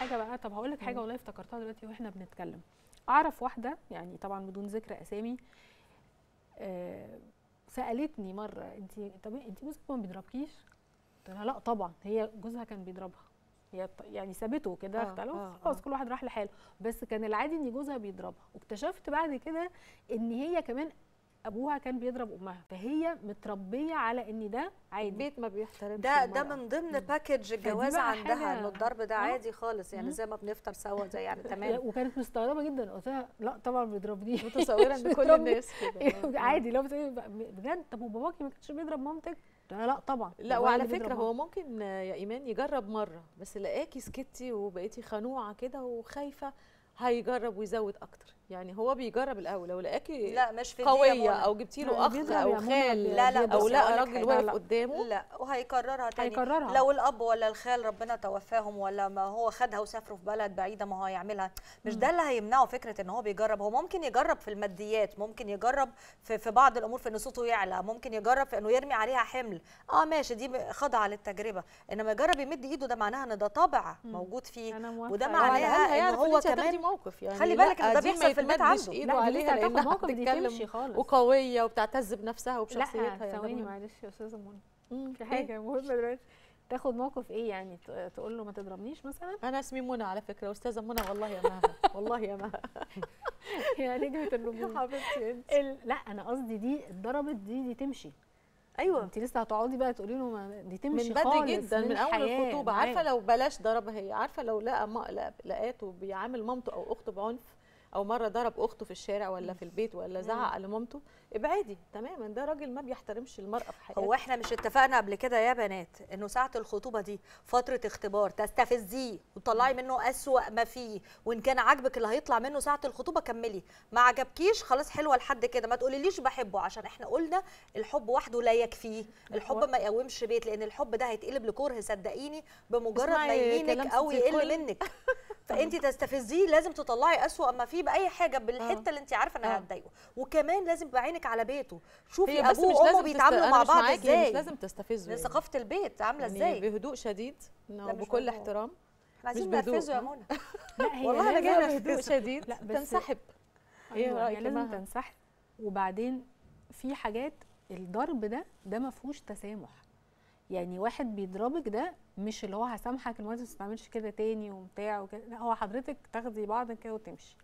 حاجه بقى طب هقول لك حاجه مم. والله افتكرتها دلوقتي واحنا بنتكلم اعرف واحده يعني طبعا بدون ذكر اسامي آه سالتني مره انت طب انت جوزك ما بيضربكيش قلت لها لا طبعا هي جوزها كان بيضربها هي ط- يعني سابته كده آه، اختلوا آه، خلاص آه. كل واحد راح لحاله بس كان العادي ان جوزها بيضربها واكتشفت بعد كده ان هي كمان ابوها كان بيضرب امها فهي متربيه على ان ده عادي البيت ما بيحترمش ده ده المرأة. من ضمن باكج الجواز بقى عندها حاجة- انه الضرب ده آه. عادي خالص يعني مم. زي ما بنفطر سوا زي يعني لا، تمام وكانت مستغربه جدا قلت لها لا طبعا ما بيضربنيش متصوره ان كل بيضربني. الناس كده آه. عادي لو بتقولي بجد طب وباباكي ما كانش بيضرب مامتك قلت لها لا طبعا لا بابايا وعلى اللي بيضرب فكره مامتي. هو ممكن آه، يا ايمان يجرب مره بس لقاكي سكتي وبقيتي خنوعه كده وخايفه هيجرب ويزود اكتر يعني هو بيجرب الاول لو لقاكي لا مش في دي يا قويه منى. او جبتي لا، له اخ بيضرب او يا منى، خال لا، لا، او بصي لا أقول لك راجل حاجة. واقف لا. قدامه لا وهيكررها تاني هيكررها. لو الاب ولا الخال ربنا توفاهم ولا ما هو خدها وسافروا في بلد بعيده ما هو هيعملها مش ده اللي هيمنعه فكره ان هو بيجرب هو ممكن يجرب في الماديات ممكن يجرب في, في بعض الامور في ان صوته يعلى ممكن يجرب في انه يرمي عليها حمل اه ماشي دي خاضعه للتجربه انما يجرب يمد ايده ده معناها ان ده طبع موجود فيه انا موافقه وده أوي. على معناها الأقل ان هيعرف هو انت هتاخدي كمان موقف يعني خلي لا، بالك إن ده دي بيحصل ما في البيت يتمدش عنده. ايده لا، دي عليها لسه هتاخد لانها موقف، دي بتتكلم تمشي خالص. وقويه وبتعتز بنفسها وبشخصيتها لا يعني ثواني ده معلش يا استاذه منى مهم. في إيه؟ حاجه مهمه دلوقتي تاخد موقف ايه يعني ت- تقول له ما تضربنيش مثلا انا اسمي منى على فكره استاذه منى والله يا مها والله يا مها يا نجمه النجوم حبيبتي انت ال- لا انا قصدي دي اتضربت دي دي تمشي ايوه انت لسه هتقعدي بقى تقولي له ما دي تمشي من بدري خالص جدا من, اول الحياة الخطوبه معاه. عارفه لو بلاش ضربها هي عارفه لو لقى ما لقى- لقاته بيعامل مامته او اخته بعنف او مره ضرب اخته في الشارع ولا في البيت ولا زعق لمامته ابعدي تماما ده راجل ما بيحترمش المراه في حياته هو احنا مش اتفقنا قبل كده يا بنات انه ساعه الخطوبه دي فتره اختبار تستفزيه وتطلعي منه اسوأ ما فيه وان كان عاجبك اللي هيطلع منه ساعه الخطوبه كملي ما عجبكيش خلاص حلوه لحد كده ما تقوليليش بحبه عشان احنا قلنا الحب وحده لا يكفيه الحب ما يقومش بيت لان الحب ده هيتقلب لكره صدقيني بمجرد ما اسمعي يهينك كلام او ستي يقل الكل. منك فانت تستفزيه لازم تطلعي اسوأ ما فيه باي حاجه بالحته اللي انت عارفه انها آه. هتضايقه وكمان لازم يبقى عينك على بيته شوفي هي بس ابوه مش وامه لازم بيتعاملوا تست... مع أنا مش بعض معاكي، هي ازاي مش لازم تستفزه لان يعني. ثقافه البيت عامله يعني ازاي بهدوء شديد إنه لا، مش بكل بهدوء. احترام احنا عايزين مش بهدوء، ننفذه يا ها؟ منى لا هي والله أنا لازم- جاية بهدوء شديد لا، بس- تنسحب ايه أيوة، رايك هي يا لازم مها؟ تنسحب وبعدين في حاجات الضرب ده ده ما فيهوش تسامح يعني واحد بيضربك ده مش اللي هو هسامحك المره دي ما تستعملش كده تاني وبتاع وكده لا هو حضرتك تاخدي بعض كده وتمشي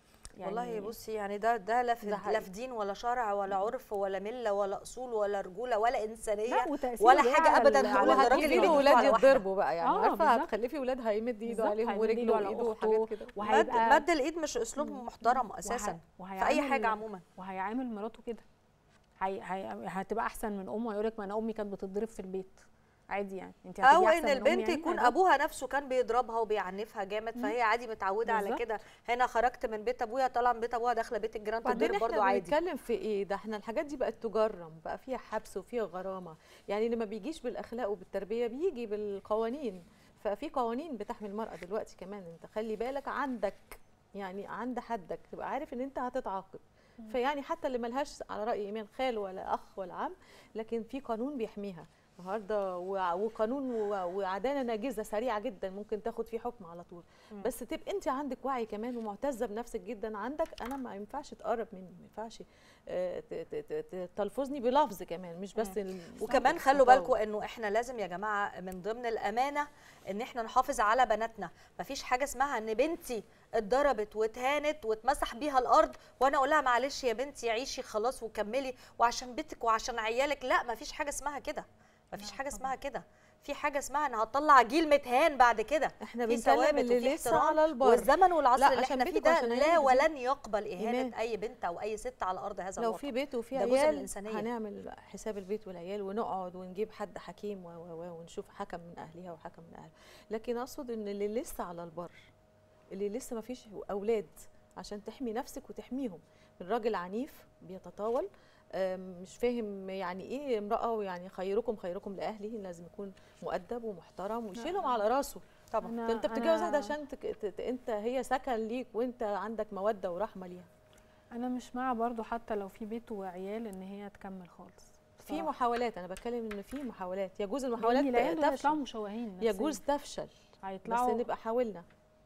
والله بصي يعني ده ده لا في ده لا حقيقي. في دين ولا شرع ولا عرف ولا مله ولا اصول ولا رجوله ولا لا انسانيه وتأثيره ولا ده حاجة على أبداً ال- هقول على إن الراجل الراجل هتجيبي اللي له بيدوه ولاد على واحدة. يتضربوا بقى يعني آه، عارفه بالظبط. هتخلفي ولاد هيمد ايده بالظبط، عليهم هيمد ورجله إيده على وايده أخته وحاجات كده مد, وهيبقى مد الايد مش اسلوب محترم اساسا في اي حاجه عموما وهيعامل مراته كده هي... هي... هتبقى احسن من امه هيقول لك ما انا امي كانت بتضرب في البيت عادي يعني انت او هتبقي ان أحسن من أمي البنت يعني؟ يكون هيبقى- ابوها نفسه كان بيضربها وبيعنفها جامد فهي عادي متعوده على بالظبط. كده هنا خرجت من بيت ابويا طالعه من بيت ابوها داخله بيت الجيران بعدين تضرب برضه احنا عادي بنتكلم في ايه ده احنا الحاجات دي بقت تجرم بقى فيها حبس وفيها غرامه يعني اللي ما بيجيش بالاخلاق وبالتربيه بيجي بالقوانين ففي قوانين بتحمي المراه دلوقتي كمان انت خلي بالك عندك يعني عند حدك تبقى عارف ان انت هتتعاقب فيعني حتى اللي ملهاش على راي ايمان خال ولا اخ ولا عم لكن في قانون بيحميها النهارده وع- وقانون و- وعداله ناجزه سريعه جدا ممكن تاخد فيه حكم على طول مم. بس تبقى انت عندك وعي كمان ومعتزه بنفسك جدا عندك انا ما ينفعش تقرب مني ما ينفعش آه، ت- ت- ت- ت- تلفظني بلفظ كمان مش بس ال- وكمان صح، خلوا التطاول. بالكم انه احنا لازم يا جماعه من ضمن الامانه ان احنا نحافظ على بناتنا مفيش حاجه اسمها ان بنتي اتضربت واتهانت واتمسح بيها الارض وانا اقول لها معلش يا بنتي عيشي خلاص وكملي وعشان بيتك وعشان عيالك لا مفيش حاجه اسمها كده مفيش لا حاجه طبعاً. اسمها كده في حاجه اسمها ان هتطلع جيل متهان بعد كده احنا في بنكلم ثوابت اللي وفي لسه احترام على البر والزمن والعصر لا، اللي عشان احنا فيه بيتك ده وعشان لا عيالك دي. ولن يقبل اهانه إيمان. اي بنت او اي ست على ارض هذا لو الوطن في بيت وفي ده جزء من عيال الإنسانية. هنعمل حساب البيت والعيال ونقعد ونجيب حد حكيم و و و ونشوف حكم من اهلها وحكم من اهلها لكن اقصد ان اللي لسه على البر اللي لسه ما فيش اولاد عشان تحمي نفسك وتحميهم من راجل عنيف بيتطاول آم، مش فاهم يعني ايه امراه ويعني خيركم خيركم لاهله لازم يكون مؤدب ومحترم ويشيلهم على راسه طبعا أنا- فانت بتتجوز أنا- واحده عشان تك... ت... ت- انت هي سكن ليك وانت عندك موده ورحمه ليها انا مش مع برضو حتى لو في بيت وعيال ان هي تكمل خالص في بصراحة. محاولات انا بتكلم ان في محاولات يجوز لأن المحاولات العيال دول هيطلعوا تفشل مشوهين نفسياً. يجوز تفشل بس هيطلعوا نبقى حاولنا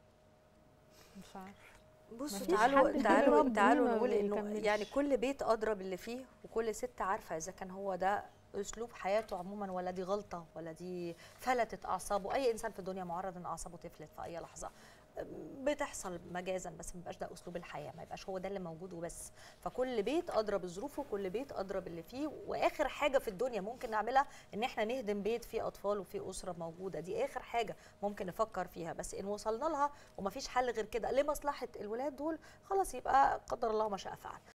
مش عارفه بصوا مفيش تعالوا حد تعالوا بيربي تعالوا ما نقول انه بيكملش. يعني كل بيت ادرى باللي فيه وكل ست عارفه اذا كان هو ده اسلوب حياته عموما ولا دي غلطه ولا دي فلتت اعصابه اي انسان في الدنيا معرض ان اعصابه تفلت في اي لحظه بتحصل مجازا بس ما يبقاش ده اسلوب الحياه ما يبقاش هو ده اللي موجود وبس فكل بيت ادرى بظروفه كل بيت ادرى باللي فيه واخر حاجه في الدنيا ممكن نعملها ان احنا نهدم بيت فيه اطفال وفيه اسره موجوده دي اخر حاجه ممكن نفكر فيها بس ان وصلنا لها ومفيش حل غير كده لمصلحه الولاد دول خلاص يبقى قدر الله ما شاء فعل